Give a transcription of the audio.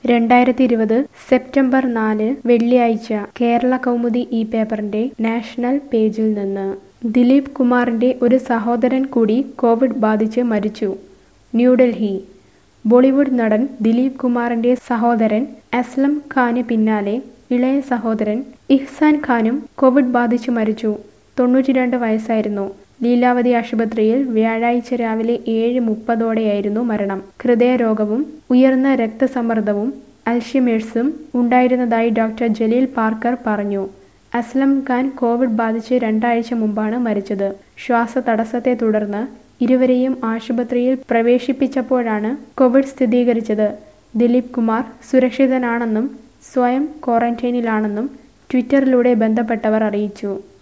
രണ്ടായിരത്തി ഇരുപത് സെപ്റ്റംബർ നാല് വെള്ളിയാഴ്ച കേരള കൗമുദി ഈ പേപ്പറിന്റെ നാഷണൽ പേജിൽ നിന്ന് ദിലീപ് കുമാറിന്റെ ഒരു സഹോദരൻ കൂടി കോവിഡ് ബാധിച്ച് മരിച്ചു ന്യൂഡൽഹി ബോളിവുഡ് നടൻ ദിലീപ് കുമാറിന്റെ സഹോദരൻ അസ്ലം ഖാന് പിന്നാലെ ഇളയ സഹോദരൻ ഇഹ്സാൻ ഖാനും കോവിഡ് ബാധിച്ച് മരിച്ചു തൊണ്ണൂറ്റിരണ്ട് വയസ്സായിരുന്നു ലീലാവതി ആശുപത്രിയിൽ വ്യാഴാഴ്ച രാവിലെ ഏഴ് മുപ്പതോടെയായിരുന്നു മരണം ഹൃദയരോഗവും ഉയർന്ന രക്തസമ്മർദ്ദവും അൽഷിമേഴ്സും ഉണ്ടായിരുന്നതായി ഡോക്ടർ ജലീൽ പാർക്കർ പറഞ്ഞു അസ്ലം ഖാൻ കോവിഡ് ബാധിച്ച് രണ്ടാഴ്ച മുമ്പാണ് മരിച്ചത് ശ്വാസതടസ്സത്തെ തുടർന്ന് ഇരുവരെയും ആശുപത്രിയിൽ പ്രവേശിപ്പിച്ചപ്പോഴാണ് കോവിഡ് സ്ഥിരീകരിച്ചത് ദിലീപ് കുമാർ സുരക്ഷിതനാണെന്നും സ്വയം ക്വാറന്റൈനിലാണെന്നും ട്വിറ്ററിലൂടെ ബന്ധപ്പെട്ടവർ അറിയിച്ചു